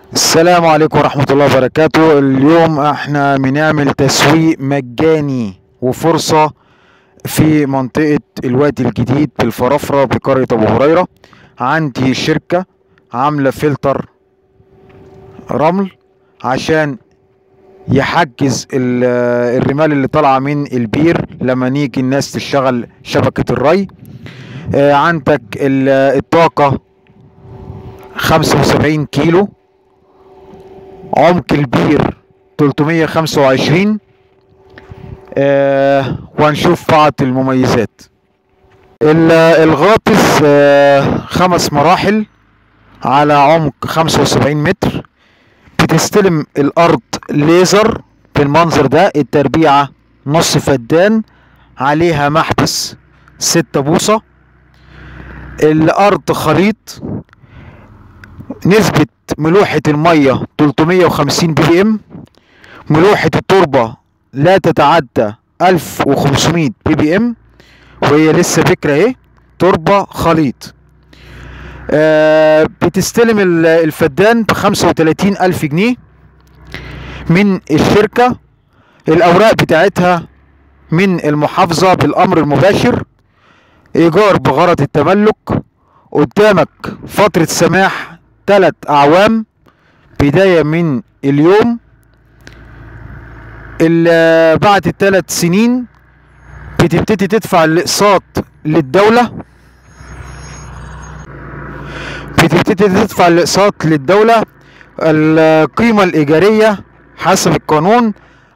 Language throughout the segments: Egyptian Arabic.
السلام عليكم ورحمة الله وبركاته اليوم احنا بنعمل تسويق مجاني وفرصة في منطقة الوادي الجديد بالفرافرة بقرية ابو هريرة عندي شركة عاملة فلتر رمل عشان يحجز ال- الرمال اللي طالعة من البير لما نيجي الناس تشتغل شبكة الري آه، عندك ال- الطاقة خمسة وسبعين كيلو عمق البير 325 آه وهنشوف بعض المميزات ال- الغاطس آه خمس مراحل على عمق 75 متر بتستلم الارض ليزر بالمنظر ده التربيعة نص فدان عليها محبس ستة بوصة الارض خليط نسبة ملوحة المية 350 بي بي ام ملوحة التربة لا تتعدى 1500 بي بي ام وهي لسه بكرة اهي تربة خليط آه بتستلم ال- الفدان ب 35 ألف جنيه من الشركة الأوراق بتاعتها من المحافظة بالأمر المباشر إيجار بغرض التملك قدامك فترة سماح تلات أعوام بداية من اليوم ال- بعد الثلاث سنين بتبتدي تدفع الاقساط للدولة بتبتدي تدفع الاقساط للدولة القيمة الإيجارية حسب القانون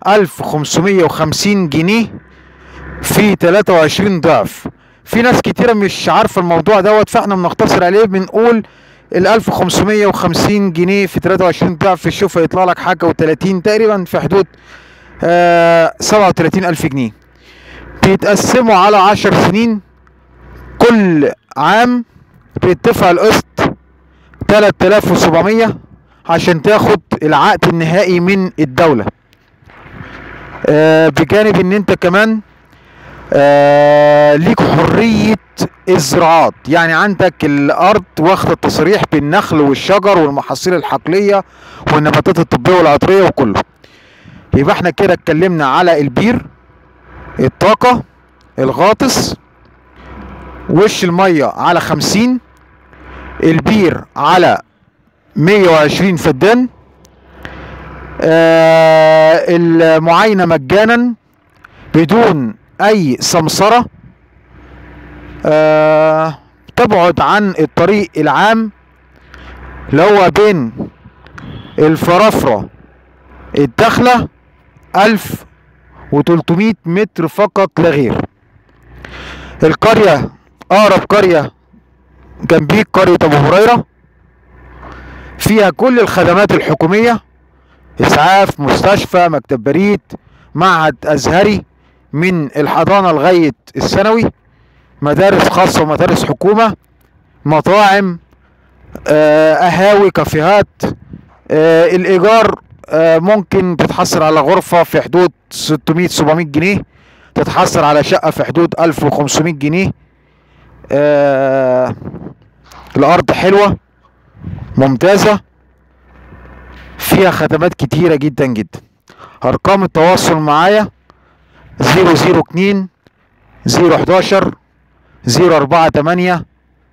1550 جنيه في 23 ضعف في ناس كتيرة مش عارفة الموضوع دوت فاحنا بنختصر عليه بنقول ال 1550 جنيه في 23 ضعف شوف هيطلع لك حاجة و30 تقريبا في حدود آه 37 ألف جنيه بيتقسموا على 10 سنين كل عام بيدفع القسط 3700 عشان تاخد العقد النهائي من الدولة آه بجانب ان انت كمان آه ليك حرية الزراعات يعني عندك الارض واخدة تصريح بالنخل والشجر والمحاصيل الحقلية والنباتات الطبية والعطرية وكله يبقى احنا كده اتكلمنا على البير الطاقة الغاطس وش المية على خمسين البير على مية وعشرين فدان آه المعاينة مجانا بدون اي سمسرة آه تبعد عن الطريق العام اللي هو بين الفرافرة الداخلة ألف وتلتمية متر فقط لا غير القرية أقرب قرية جنبيك قرية أبو هريرة فيها كل الخدمات الحكومية إسعاف مستشفى مكتب بريد معهد أزهري من الحضانة لغاية الثانوي مدارس خاصة ومدارس حكومة مطاعم آه، قهاوي كافيهات آه، الإيجار آه، ممكن تتحصل على غرفة في حدود 600 700 جنيه تتحصل على شقة في حدود 1500 جنيه آه، الأرض حلوة ممتازة فيها خدمات كتيرة جدا جدا أرقام التواصل معايا 002 011 048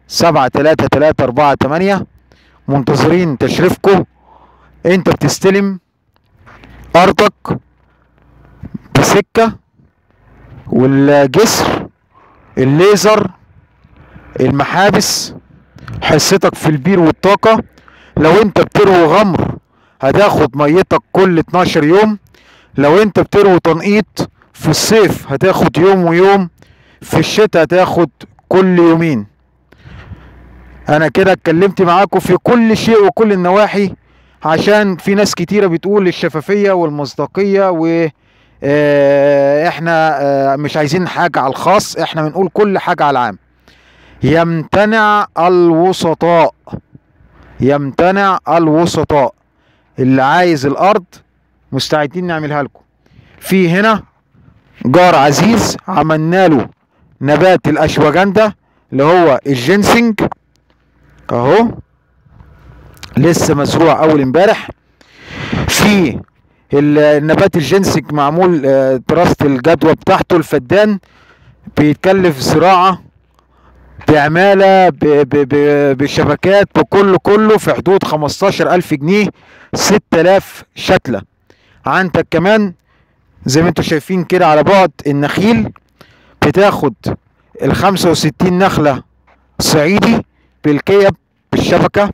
73348 منتظرين تشريفكم انت بتستلم ارضك بسكة والجسر الليزر المحابس حصتك في البير والطاقة لو انت بتروي غمر هتاخد ميتك كل 12 يوم لو انت بتروي تنقيط في الصيف هتاخد يوم ويوم في الشتاء هتاخد كل يومين انا كده اتكلمت معاكم في كل شيء وكل النواحي عشان في ناس كتيرة بتقول الشفافية والمصداقية و آه، احنا آه، مش عايزين حاجة على الخاص احنا بنقول كل حاجة على العام يمتنع الوسطاء يمتنع الوسطاء اللي عايز الارض مستعدين نعملها لكم في هنا جار عزيز عملنا له نبات الاشواجندا اللي هو الجنسنج اهو لسه مزروع اول امبارح في ال- النبات الجنسك معمول آه، دراسة الجدوى بتاعته الفدان بيتكلف زراعة بعمالة ب- ب- ب- بشبكات بكله كله في حدود خمستاشر ألف جنيه ستة آلاف شتلة عندك كمان زي ما انتوا شايفين كده على بعد النخيل بتاخد الخمسة وستين نخلة صعيدي بالكيب بالشبكة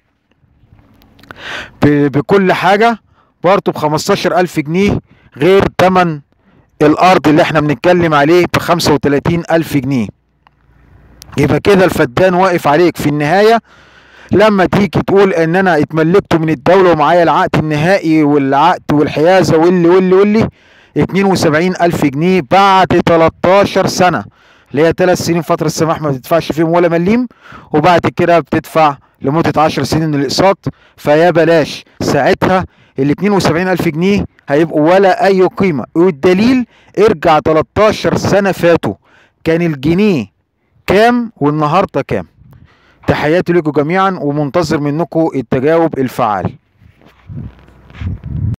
ب- بكل حاجة برضه بخمستاشر ألف جنيه غير تمن الأرض اللي احنا بنتكلم عليه بخمسة وتلاتين ألف جنيه يبقى كده الفدان واقف عليك في النهاية لما تيجي تقول ان انا اتملكته من الدولة ومعايا العقد النهائي والعقد والحيازة واللي واللي واللي اتنين وسبعين الف جنيه بعد تلاتاشر سنة اللي هي تلات سنين فترة السماح ما بتدفعش فيهم ولا مليم وبعد كده بتدفع لمدة عشر سنين الاقساط فيا بلاش ساعتها ال 72 ألف جنيه هيبقوا ولا أي قيمة والدليل ارجع 13 سنة فاتوا كان الجنيه كام والنهاردة كام تحياتي لكم جميعا ومنتظر منكم التجاوب الفعال